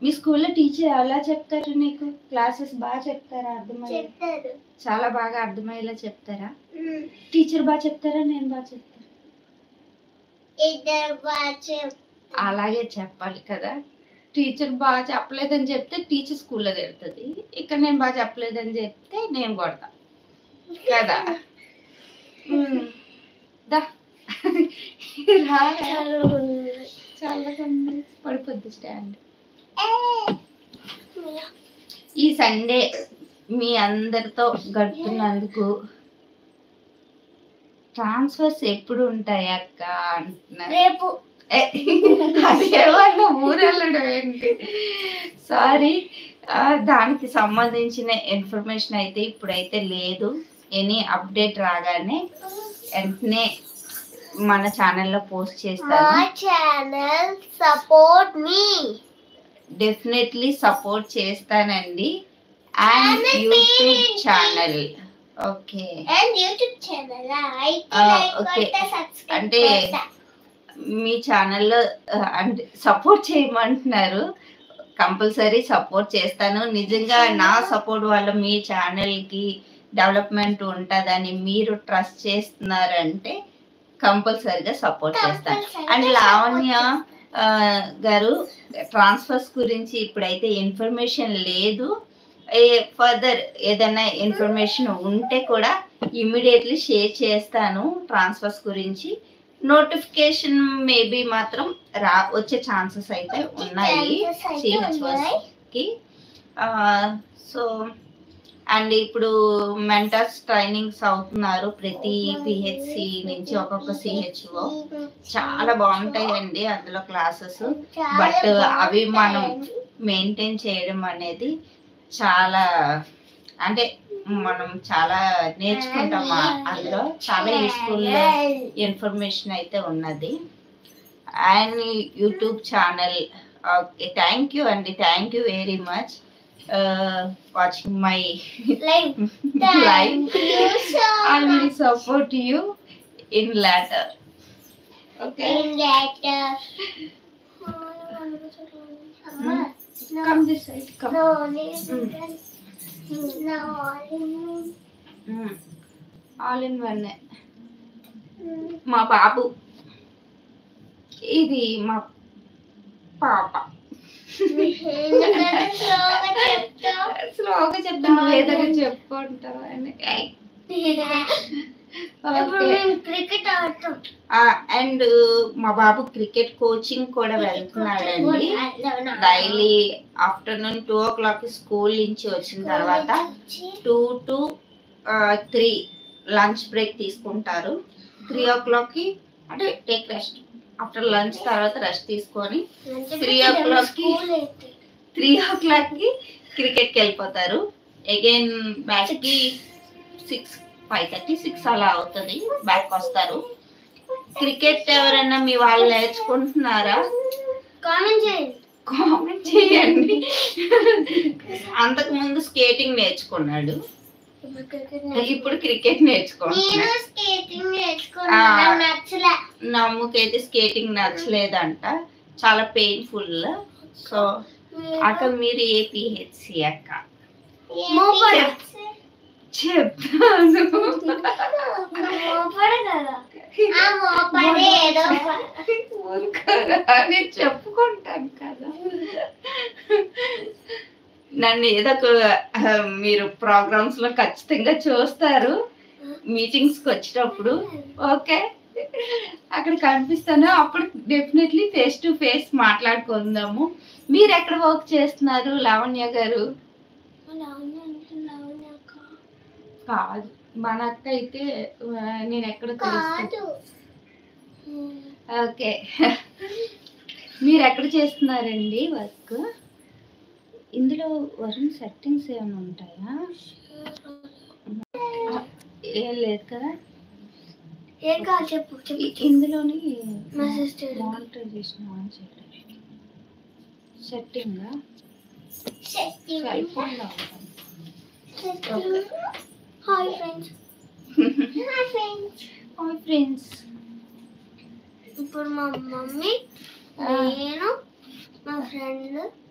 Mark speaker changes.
Speaker 1: మీ స్కూల్లో టీచర్ ఎలా చెప్తారు నీకు క్లాసెస్ బాగా చెప్తారా అర్థమయ్యే
Speaker 2: చెప్తారు
Speaker 1: చాలా బాగా అర్థమయ్యేలా చెప్తారా టీచర్ బాగా చెప్తారా నేను బాగా చెప్తారా
Speaker 2: ఇద్దరు బాగా చెప్
Speaker 1: అలాగే చెప్పాలి కదా టీచర్ బాగా చెప్పలేదని చెప్తే టీచర్ స్కూల్లో తిడుతుంది ఇక్కడ నేను బాగా చెప్పలేదని చెప్తే నేను కొడతా కదా ఉమ్. దా రా చల్లగా ఉంది. పడిపోద్ది స్టాండ్ ఈ సండే మీ అందరితో గడుపుతున్నందుకు ట్రాన్స్ఫర్స్ ఎప్పుడు ఉంటాయి అక్క అంటున్నారు
Speaker 2: రేపు
Speaker 1: ఏ, అది ఏమన్నా ఊరెళ్ళడం ఏంటి సారీ దానికి సంబంధించిన ఇన్ఫర్మేషన్ అయితే ఇప్పుడైతే లేదు ఎనీ అప్డేట్ రాగానే వెంటనే మన ఛానల్లో పోస్ట్
Speaker 2: మా
Speaker 1: చేస్తాను
Speaker 2: ఛానల్ సపోర్ట్ మీ
Speaker 1: డెఫినెట్లీ సపోర్ట్ చేస్తానండి and YouTube channel okay
Speaker 2: and YouTube channel like
Speaker 1: ఆ,
Speaker 2: లైక్
Speaker 1: okay.
Speaker 2: కొట్ట సబ్స్క్రైబ్
Speaker 1: అంటే మీ ఛానల్లో అంటే సపోర్ట్ చేయమంటున్నారు కంపల్సరీ సపోర్ట్ చేస్తాను నిజంగా నా సపోర్ట్ వల్ల మీ ఛానల్కి డెవలప్మెంట్ ఉంటుందని మీరు ట్రస్ట్ చేస్తున్నారంటే కంపల్సరీగా సపోర్ట్ చేస్తాను అండ్ లావణ్య ఆ, గారు ట్రాన్స్ఫర్స్ గురించి ఇప్పుడైతే ఇన్ఫర్మేషన్ లేదు ఫర్దర్ ఏదైనా ఇన్ఫర్మేషన్ ఉంటే కూడా ఇమ్మీడియట్లీ షేర్ చేస్తాను ట్రాన్స్ఫర్స్ గురించి నోటిఫికేషన్ మేబీ మాత్రం రా వచ్చే ఛాన్సెస్ అయితే ఉన్నాయి సిహెచ్ఓస్కి సో అండ్ ఇప్పుడు మెంటర్స్ ట్రైనింగ్స్ అవుతున్నారు ప్రతి పిహెచ్సి నుంచి ఒక్కొక్క సిహెచ్ఓ చాలా బాగుంటాయండి అందులో క్లాసెస్ బట్ అవి మనం మెయింటైన్ చేయడం అనేది చాలా అంటే మనం చాలా నేర్చుకుంటాం ఆ- అందులో చాలా యూస్ఫుల్ ఇన్ఫర్మేషన్ అయితే ఉన్నది and YouTube channel okay thank you అండి thank you very much watching my
Speaker 2: like
Speaker 1: live
Speaker 2: you so
Speaker 1: I will support you in later. Okay.
Speaker 2: in letter.
Speaker 1: Hmm. Come this side. Come.
Speaker 2: No, no, no.
Speaker 1: Mm. All in one. మా బాబు ఇది మా పాప స్లోగా చెప్తాను ఏదైనా చెప్పుకుంటావు అని
Speaker 2: ఇప్పుడు మేము క్రికెట్ ఆడతాం
Speaker 1: అండ్ మా బాబు క్రికెట్ కోచింగ్ కూడా వెళ్తున్నాడండి daily afternoon two o'clock school నుంచి వచ్చిన తర్వాత two to three lunch break తీసుకుంటారు త్రీ ఓ క్లాక్కి అంటే టేక్ రెస్ట్ ఆఫ్టర్ లంచ్ తర్వాత రెస్ట్ తీసుకొని Three o'clock కి- త్రీ ఓ క్లాక్కి క్రికెట్కి వెళ్ళిపోతారు అగైన్ బ్యాక్కి సిక్స్ ఫైవ్ థర్టీ సిక్స్ అలా అవుతుంది బ్యాక్ వస్తారు క్రికెట్ ఎవరైనా మీ వాళ్ళు నేర్చుకుంటున్నారా
Speaker 2: కామెంట్ చేయండి
Speaker 1: కామెంట్ చేయండి అంతకు ముందు స్కేటింగ్ నేర్చుకున్నాడు ఇప్పుడు క్రికెట్
Speaker 2: నేను
Speaker 1: నేర్చుకుంటున్నాడు
Speaker 2: స్కేటింగ్
Speaker 1: ఆ.
Speaker 2: నేర్చుకున్నాను నచ్చలే
Speaker 1: నమ్ముకైతే స్కేటింగ్ నచ్చలేదంట చాలా పెయిన్ఫుల్ సో అక్క మీరు ఏ పిహెచ్సి అక్క
Speaker 2: మోపడ
Speaker 1: చెప్తాను
Speaker 2: మోపడ కదా ఆ మోపడే ఏదో
Speaker 1: ఊరుకోరా, నేను చెప్పుకుంటాను కదా నన్ను ఏదో ఒక ఆ, మీరు ప్రోగ్రామ్స్ లో ఖచ్చితంగా చూస్తారు మీటింగ్స్ కి వచ్చేటప్పుడు ఓకే అక్కడ కనిపిస్తాను అప్పుడు డెఫినెట్లీ ఫేస్ టు ఫేస్ మాట్లాడుకుందాము మీరు ఎక్కడ వర్క్ చేస్తున్నారు లావణ్య గారు కాదు మన అక్క అయితే ఆ, నేను ఎక్కడ తెలుస్తాను
Speaker 2: కాదు
Speaker 1: ఓకే మీరు ఎక్కడ చేస్తున్నారండి వర్క్ ఇందులో వరుణ్ సెట్టింగ్స్ ఏమైనా ఉంటాయా ఏం లేదు కదా
Speaker 2: ఏం కాదు చెప్పు చెప్పు
Speaker 1: ఇ- ఇందులోని
Speaker 2: మా sister.
Speaker 1: మానిటైజేషన్ ఆన్ చేయడం సెట్టింగ్
Speaker 2: Setting.
Speaker 1: సెల్ ఫోన్లో
Speaker 2: Setting. Hi friends hi friends
Speaker 1: hi friends
Speaker 2: ఇప్పుడు మా మమ్మీ నేను మా ఫ్రెండ్